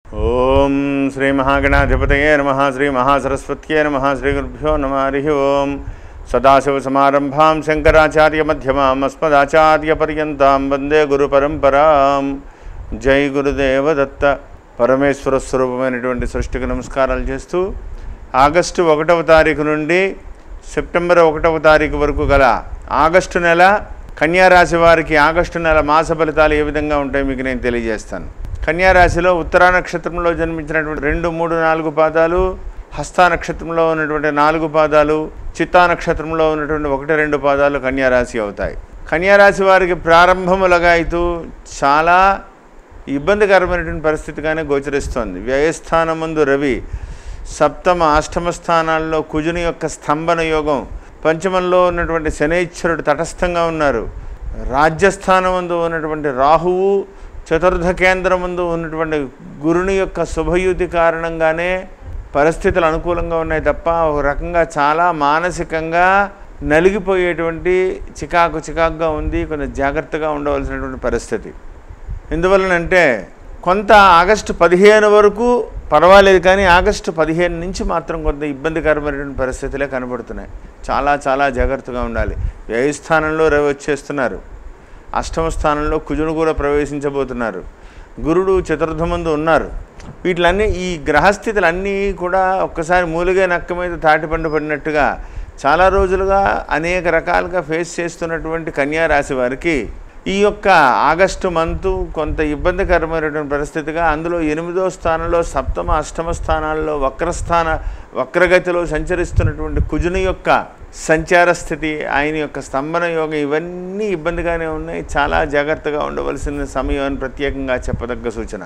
ఓం శ్రీ మహాగణాధిపతయే నమ శ్రీ మహాసరస్వత్యే నమ శ్రీ గురుభ్యో నమ హరి ఓం సదాశివసమారంభాం శంకరాచార్య మధ్యమాం అస్మదాచార్యపర్యంతాం వందే గురు పరంపరాం జై గురుదేవ దత్త పరమేశ్వర స్వరూపమైనటువంటి సృష్టికి నమస్కారాలు చేస్తూ ఆగస్టు ఒకటవ తారీఖు నుండి సెప్టెంబర్ ఒకటవ తారీఖు వరకు గల ఆగస్టు నెల కన్యారాశి వారికి ఆగస్టు నెల మాస ఫలితాలు ఏ విధంగా ఉంటాయో మీకు నేను తెలియజేస్తాను కన్యారాశిలో ఉత్తరా నక్షత్రంలో జన్మించినటువంటి రెండు మూడు నాలుగు పాదాలు హస్త నక్షత్రంలో ఉన్నటువంటి నాలుగు పాదాలు చిత్తా నక్షత్రంలో ఉన్నటువంటి ఒకటి రెండు పాదాలు కన్యారాశి అవుతాయి కన్యారాశి వారికి ప్రారంభములగా అయితే చాలా ఇబ్బందికరమైనటువంటి పరిస్థితిగానే గోచరిస్తోంది వ్యయస్థానమందు రవి సప్తమ అష్టమ స్థానాల్లో కుజుని యొక్క స్తంభన యోగం పంచమంలో ఉన్నటువంటి శనైశ్వరుడు తటస్థంగా ఉన్నారు రాజ్యస్థానమందు ఉన్నటువంటి రాహువు చతుర్థ కేంద్రమందు ఉన్నటువంటి గురుని యొక్క శుభయుతి కారణంగానే పరిస్థితులు అనుకూలంగా ఉన్నాయి తప్ప ఒక రకంగా చాలా మానసికంగా నలిగిపోయేటువంటి చికాకు చికాకుగా ఉంది కొంచెం జాగ్రత్తగా ఉండవలసినటువంటి పరిస్థితి ఎందువలనంటే కొంత ఆగస్టు పదిహేను వరకు పర్వాలేదు కానీ ఆగస్టు పదిహేను నుంచి మాత్రం కొంత ఇబ్బందికరమైనటువంటి పరిస్థితులే కనబడుతున్నాయి చాలా చాలా జాగ్రత్తగా ఉండాలి వ్యయస్థానంలో రవి వచ్చేస్తున్నారు అష్టమ స్థానంలో కుజుడు కూడా ప్రవేశించబోతున్నారు గురుడు చతుర్థమందు ఉన్నారు వీటిలన్నీ ఈ గ్రహస్థితులన్నీ కూడా ఒక్కసారి మూలిగే నక్క మీద తాటిపండు పడినట్టుగా చాలా రోజులుగా అనేక రకాలుగా ఫేస్ చేస్తున్నటువంటి కన్యా రాశి వారికి ఈ యొక్క ఆగస్టు మంత్ కొంత ఇబ్బందికరమైనటువంటి పరిస్థితిగా అందులో ఎనిమిదో స్థానంలో సప్తమ అష్టమ స్థానాల్లో వక్రస్థాన వక్రగతిలో సంచరిస్తున్నటువంటి కుజుని యొక్క సంచార స్థితి ఆయన యొక్క స్తంభన యోగం ఇవన్నీ ఇబ్బందిగానే ఉన్నాయి చాలా జాగ్రత్తగా ఉండవలసిన సమయం అని ప్రత్యేకంగా చెప్పదగ్గ సూచన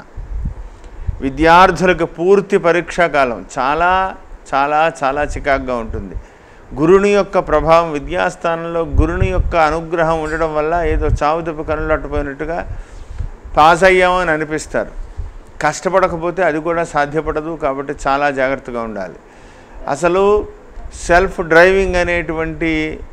విద్యార్థులకు పూర్తి పరీక్షా కాలం చాలా చాలా చాలా చికాకుగా ఉంటుంది గురుని యొక్క ప్రభావం విద్యాస్థానంలో గురుని యొక్క అనుగ్రహం ఉండడం వల్ల ఏదో చావు తప్పి కనులు అట్టుపోయినట్టుగా పాస్ అయ్యామని అనిపిస్తారు కష్టపడకపోతే అది కూడా సాధ్యపడదు కాబట్టి చాలా జాగ్రత్తగా ఉండాలి అసలు సెల్ఫ్ డ్రైవింగ్ అనేటువంటి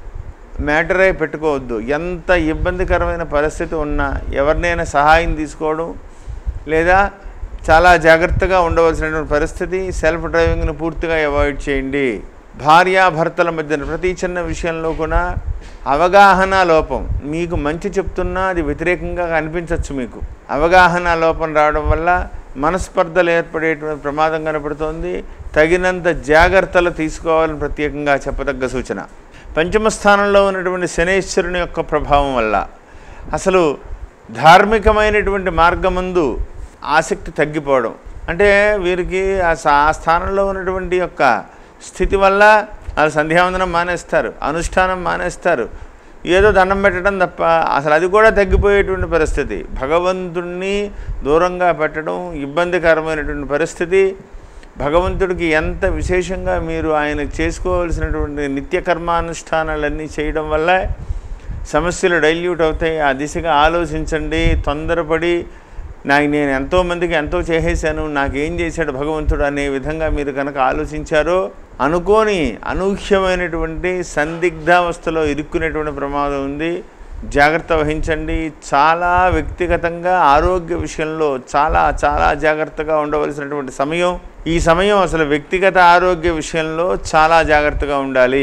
మ్యాటరే పెట్టుకోవద్దు ఎంత ఇబ్బందికరమైన పరిస్థితి ఉన్నా ఎవరినైనా సహాయం తీసుకోవడం లేదా చాలా జాగ్రత్తగా ఉండవలసినటువంటి పరిస్థితి సెల్ఫ్ డ్రైవింగ్ను పూర్తిగా అవాయిడ్ చేయండి భార్యాభర్తల మధ్యన ప్రతి చిన్న విషయంలో కూడా అవగాహన లోపం మీకు మంచి చెప్తున్నా అది వ్యతిరేకంగా అనిపించవచ్చు మీకు అవగాహన లోపం రావడం వల్ల మనస్పర్ధలు ఏర్పడేటువంటి ప్రమాదం కనపడుతోంది తగినంత జాగ్రత్తలు తీసుకోవాలని ప్రత్యేకంగా చెప్పదగ్గ సూచన పంచమ స్థానంలో ఉన్నటువంటి శనేశ్వరుని యొక్క ప్రభావం వల్ల అసలు ధార్మికమైనటువంటి మార్గమందు ఆసక్తి తగ్గిపోవడం అంటే వీరికి ఆ సా- ఆ స్థానంలో ఉన్నటువంటి యొక్క స్థితి వల్ల వాళ్ళు సంధ్యావందనం మానేస్తారు అనుష్ఠానం మానేస్తారు ఏదో దండం పెట్టడం తప్ప అసలు అది కూడా తగ్గిపోయేటువంటి పరిస్థితి భగవంతుణ్ణి దూరంగా పెట్టడం ఇబ్బందికరమైనటువంటి పరిస్థితి భగవంతుడికి ఎంత విశేషంగా మీరు ఆయన చేసుకోవాల్సినటువంటి నిత్య కర్మానుష్ఠానాలన్నీ చేయడం వల్ల సమస్యలు డైల్యూట్ అవుతాయి ఆ దిశగా ఆలోచించండి తొందరపడి నాకు నేను ఎంతోమందికి ఎంతో చేసేసాను నాకేం చేశాడు భగవంతుడు అనే విధంగా మీరు కనుక ఆలోచించారో అనుకోని అనూహ్యమైనటువంటి సందిగ్ధావస్థలో ఇరుక్కునేటువంటి ప్రమాదం ఉంది జాగ్రత్త వహించండి చాలా వ్యక్తిగతంగా ఆరోగ్య విషయంలో చాలా చాలా జాగ్రత్తగా ఉండవలసినటువంటి సమయం ఈ సమయం అసలు వ్యక్తిగత ఆరోగ్య విషయంలో చాలా జాగ్రత్తగా ఉండాలి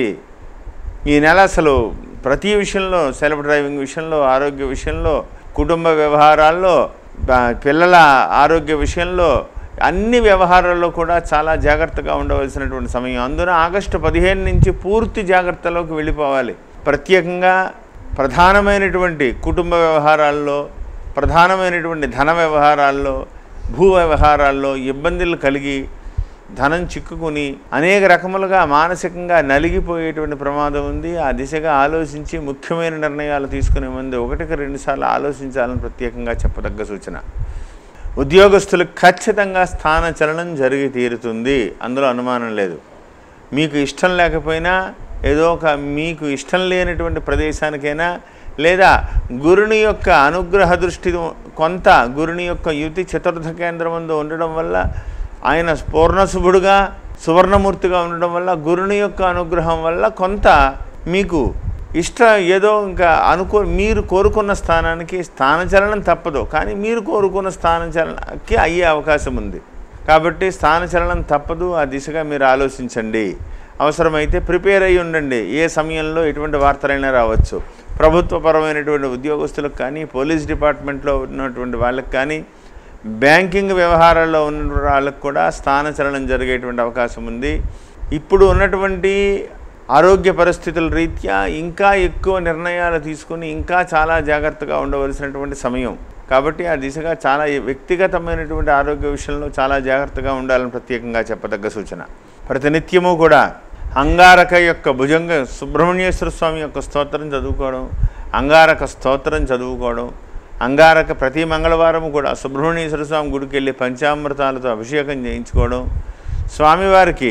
ఈ నెల అసలు ప్రతి విషయంలో సెల్ఫ్ డ్రైవింగ్ విషయంలో ఆరోగ్య విషయంలో కుటుంబ వ్యవహారాల్లో బ- పిల్లల ఆరోగ్య విషయంలో అన్ని వ్యవహారాల్లో కూడా చాలా జాగ్రత్తగా ఉండవలసినటువంటి సమయం అందున ఆగస్టు పదిహేను నుంచి పూర్తి జాగ్రత్తలోకి వెళ్ళిపోవాలి ప్రత్యేకంగా ప్రధానమైనటువంటి కుటుంబ వ్యవహారాల్లో ప్రధానమైనటువంటి ధన వ్యవహారాల్లో భూ వ్యవహారాల్లో ఇబ్బందులు కలిగి ధనం చిక్కుకుని అనేక రకములుగా మానసికంగా నలిగిపోయేటువంటి ప్రమాదం ఉంది ఆ దిశగా ఆలోచించి ముఖ్యమైన నిర్ణయాలు తీసుకునే ముందు ఒకటికి రెండుసార్లు ఆలోచించాలని ప్రత్యేకంగా చెప్పదగ్గ సూచన ఉద్యోగస్తులకు ఖచ్చితంగా స్థాన చలనం జరిగి తీరుతుంది అందులో అనుమానం లేదు మీకు ఇష్టం లేకపోయినా ఏదో ఒక మీకు ఇష్టం లేనటువంటి ప్రదేశానికైనా లేదా గురుని యొక్క అనుగ్రహ దృష్టి కొంత గురుని యొక్క యుతి చతుర్థ కేంద్రం ముందు ఉండడం వల్ల ఆయన పూర్ణశుభుడుగా సువర్ణమూర్తిగా ఉండడం వల్ల గురుని యొక్క అనుగ్రహం వల్ల కొంత మీకు ఇష్ట ఏదో ఇంకా అనుకో మీరు కోరుకున్న స్థానానికి స్థానచలనం తప్పదు కానీ మీరు కోరుకున్న స్థానచలనకి అయ్యే అవకాశం ఉంది కాబట్టి స్థానచలనం తప్పదు ఆ దిశగా మీరు ఆలోచించండి అవసరమైతే ప్రిపేర్ అయి ఉండండి ఏ సమయంలో ఎటువంటి వార్తలైనా రావచ్చు ప్రభుత్వపరమైనటువంటి ఉద్యోగస్తులకు కానీ పోలీస్ డిపార్ట్మెంట్లో ఉన్నటువంటి వాళ్ళకి కానీ బ్యాంకింగ్ వ్యవహారాల్లో ఉన్న వాళ్ళకు కూడా స్థానచలనం జరిగేటువంటి అవకాశం ఉంది ఇప్పుడు ఉన్నటువంటి ఆరోగ్య పరిస్థితుల రీత్యా ఇంకా ఎక్కువ నిర్ణయాలు తీసుకుని ఇంకా చాలా జాగ్రత్తగా ఉండవలసినటువంటి సమయం కాబట్టి ఆ దిశగా చాలా వ్యక్తిగతమైనటువంటి ఆరోగ్య విషయంలో చాలా జాగ్రత్తగా ఉండాలని ప్రత్యేకంగా చెప్పదగ్గ సూచన ప్రతినిత్యము కూడా అంగారక యొక్క భుజంగ సుబ్రహ్మణ్యేశ్వర స్వామి యొక్క స్తోత్రం చదువుకోవడం అంగారక స్తోత్రం చదువుకోవడం అంగారక ప్రతి మంగళవారం కూడా సుబ్రహ్మణ్యేశ్వర స్వామి గుడికి వెళ్ళి పంచామృతాలతో అభిషేకం చేయించుకోవడం స్వామివారికి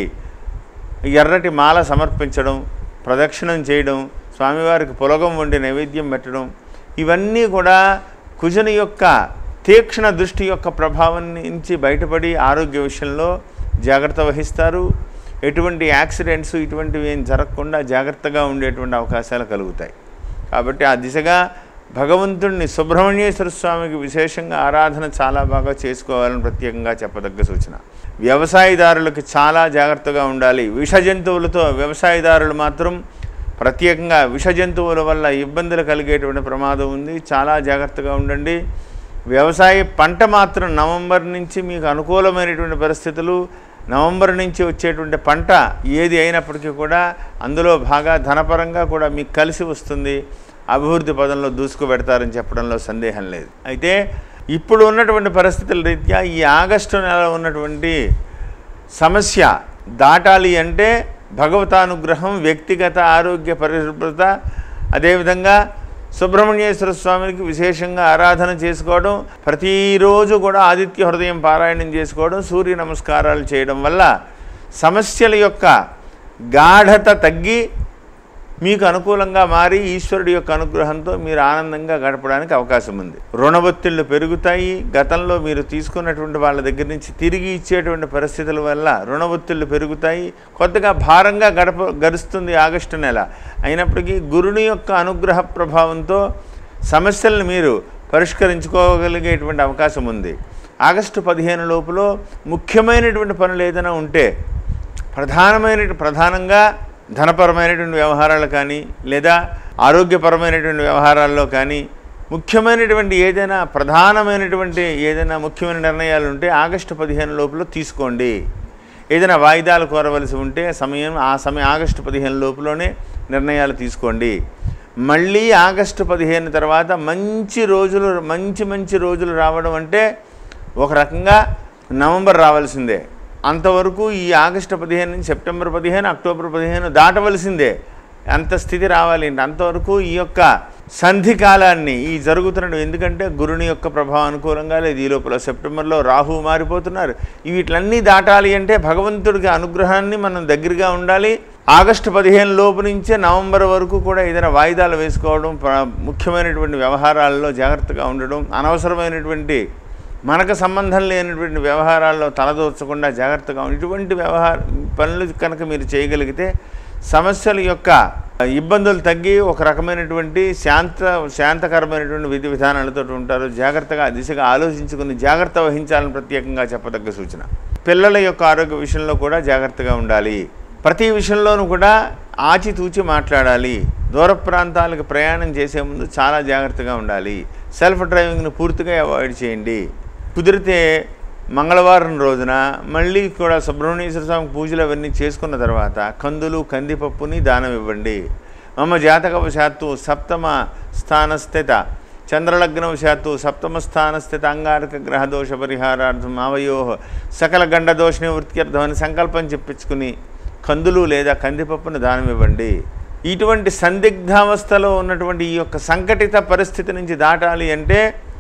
ఎర్రటి మాల సమర్పించడం ప్రదక్షిణం చేయడం స్వామివారికి పులగం వండి నైవేద్యం పెట్టడం ఇవన్నీ కూడా కుజుని యొక్క తీక్షణ దృష్టి యొక్క ప్రభావం నుంచి బయటపడి ఆరోగ్య విషయంలో జాగ్రత్త వహిస్తారు ఎటువంటి యాక్సిడెంట్స్ ఇటువంటివి ఏం జరగకుండా జాగ్రత్తగా ఉండేటువంటి అవకాశాలు కలుగుతాయి కాబట్టి ఆ దిశగా భగవంతుణ్ణి సుబ్రహ్మణ్యేశ్వర స్వామికి విశేషంగా ఆరాధన చాలా బాగా చేసుకోవాలని ప్రత్యేకంగా చెప్పదగ్గ సూచన వ్యవసాయదారులకు చాలా జాగ్రత్తగా ఉండాలి విష జంతువులతో వ్యవసాయదారులు మాత్రం ప్రత్యేకంగా విష జంతువుల వల్ల ఇబ్బందులు కలిగేటువంటి ప్రమాదం ఉంది చాలా జాగ్రత్తగా ఉండండి వ్యవసాయ పంట మాత్రం నవంబర్ నుంచి మీకు అనుకూలమైనటువంటి పరిస్థితులు నవంబర్ నుంచి వచ్చేటువంటి పంట ఏది అయినప్పటికీ కూడా అందులో బాగా ధనపరంగా కూడా మీకు కలిసి వస్తుంది అభివృద్ధి పదంలో దూసుకు పెడతారని చెప్పడంలో సందేహం లేదు అయితే ఇప్పుడు ఉన్నటువంటి పరిస్థితుల రీత్యా ఈ ఆగస్టు నెల ఉన్నటువంటి సమస్య దాటాలి అంటే భగవతానుగ్రహం వ్యక్తిగత ఆరోగ్య పరిశుభ్రత అదేవిధంగా సుబ్రహ్మణ్యేశ్వర స్వామికి విశేషంగా ఆరాధన చేసుకోవడం ప్రతిరోజు కూడా ఆదిత్య హృదయం పారాయణం చేసుకోవడం సూర్య నమస్కారాలు చేయడం వల్ల సమస్యల యొక్క గాఢత తగ్గి మీకు అనుకూలంగా మారి ఈశ్వరుడి యొక్క అనుగ్రహంతో మీరు ఆనందంగా గడపడానికి అవకాశం ఉంది రుణ ఒత్తిళ్లు పెరుగుతాయి గతంలో మీరు తీసుకున్నటువంటి వాళ్ళ దగ్గర నుంచి తిరిగి ఇచ్చేటువంటి పరిస్థితుల వల్ల రుణ ఒత్తిళ్లు పెరుగుతాయి కొత్తగా భారంగా గడప గడుస్తుంది ఆగస్టు నెల అయినప్పటికీ గురుని యొక్క అనుగ్రహ ప్రభావంతో సమస్యలను మీరు పరిష్కరించుకోగలిగేటువంటి అవకాశం ఉంది ఆగస్టు పదిహేను లోపల ముఖ్యమైనటువంటి పనులు ఏదైనా ఉంటే ప్రధానమైన ప్రధానంగా ధనపరమైనటువంటి వ్యవహారాలు కానీ లేదా ఆరోగ్యపరమైనటువంటి వ్యవహారాల్లో కానీ ముఖ్యమైనటువంటి ఏదైనా ప్రధానమైనటువంటి ఏదైనా ముఖ్యమైన నిర్ణయాలు ఉంటే ఆగస్టు పదిహేను లోపల తీసుకోండి ఏదైనా వాయిదాలు కోరవలసి ఉంటే సమయం ఆ సమయం ఆగస్టు పదిహేను లోపలనే నిర్ణయాలు తీసుకోండి మళ్ళీ ఆగస్టు పదిహేను తర్వాత మంచి రోజులు మంచి మంచి రోజులు రావడం అంటే ఒక రకంగా నవంబర్ రావాల్సిందే అంతవరకు ఈ ఆగస్టు పదిహేను నుంచి సెప్టెంబర్ పదిహేను అక్టోబర్ పదిహేను దాటవలసిందే అంత స్థితి రావాలి అంతవరకు ఈ యొక్క సంధి కాలాన్ని ఈ జరుగుతున్న ఎందుకంటే గురుని యొక్క ప్రభావం అనుకూలంగా లేదు ఈ లోపల సెప్టెంబర్లో రాహు మారిపోతున్నారు వీటిలన్నీ దాటాలి అంటే భగవంతుడికి అనుగ్రహాన్ని మనం దగ్గరగా ఉండాలి ఆగస్టు పదిహేను లోపు నుంచే నవంబర్ వరకు కూడా ఏదైనా వాయిదాలు వేసుకోవడం ప్ర- ముఖ్యమైనటువంటి వ్యవహారాల్లో జాగ్రత్తగా ఉండడం అనవసరమైనటువంటి మనకు సంబంధం లేనటువంటి వ్యవహారాల్లో తలదూర్చకుండా జాగ్రత్తగా ఉండి ఇటువంటి వ్యవహార పనులు కనుక మీరు చేయగలిగితే సమస్యల యొక్క ఇబ్బందులు తగ్గి ఒక రకమైనటువంటి శాంత శాంతకరమైనటువంటి విధి విధానాలతో ఉంటారు జాగ్రత్తగా ఆ దిశగా ఆలోచించుకుని జాగ్రత్త వహించాలని ప్రత్యేకంగా చెప్పదగ్గ సూచన పిల్లల యొక్క ఆరోగ్య విషయంలో కూడా జాగ్రత్తగా ఉండాలి ప్రతి విషయంలోనూ కూడా ఆచితూచి మాట్లాడాలి దూర ప్రాంతాలకు ప్రయాణం చేసే ముందు చాలా జాగ్రత్తగా ఉండాలి సెల్ఫ్ డ్రైవింగ్ను పూర్తిగా అవాయిడ్ చేయండి కుదిరితే మంగళవారం రోజున మళ్ళీ కూడా సుబ్రహ్మణ్యేశ్వర స్వామి పూజలు అవన్నీ చేసుకున్న తర్వాత కందులు కందిపప్పుని దానం ఇవ్వండి మమ జాతకవశాత్తు సప్తమ స్థానస్థిత చంద్రలగ్నవశాత్తు సప్తమ స్థానస్థిత అంగారక గ్రహదోష పరిహారార్థం అవయో సకల గండదోష నివృత్త్యర్థం అని సంకల్పం చెప్పించుకుని కందులు లేదా కందిపప్పును దానం ఇవ్వండి ఇటువంటి సందిగ్ధావస్థలో ఉన్నటువంటి ఈ యొక్క సంకటిత పరిస్థితి నుంచి దాటాలి అంటే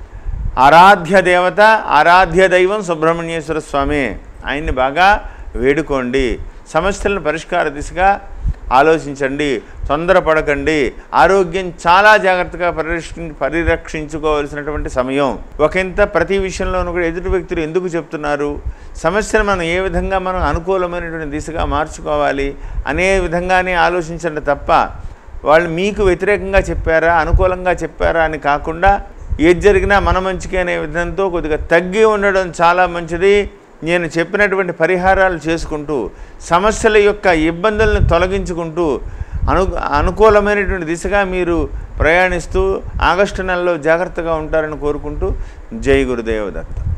ఆరాధ్య దేవత ఆరాధ్య దైవం సుబ్రహ్మణ్యేశ్వర స్వామి ఆయన్ని బాగా వేడుకోండి సమస్యలను పరిష్కార దిశగా ఆలోచించండి తొందరపడకండి ఆరోగ్యం చాలా జాగ్రత్తగా పరిరక్షి పరిరక్షించుకోవాల్సినటువంటి సమయం ఒకంత ప్రతి విషయంలోనూ కూడా ఎదుటి వ్యక్తులు ఎందుకు చెప్తున్నారు సమస్యను మనం ఏ విధంగా మనం అనుకూలమైనటువంటి దిశగా మార్చుకోవాలి అనే విధంగానే ఆలోచించండి తప్ప వాళ్ళు మీకు వ్యతిరేకంగా చెప్పారా అనుకూలంగా చెప్పారా అని కాకుండా ఏది జరిగినా మన మంచికి అనే విధంతో కొద్దిగా తగ్గి ఉండడం చాలా మంచిది నేను చెప్పినటువంటి పరిహారాలు చేసుకుంటూ సమస్యల యొక్క ఇబ్బందులను తొలగించుకుంటూ అను అనుకూలమైనటువంటి దిశగా మీరు ప్రయాణిస్తూ ఆగస్టు నెలలో జాగ్రత్తగా ఉంటారని కోరుకుంటూ జై గురుదేవదత్త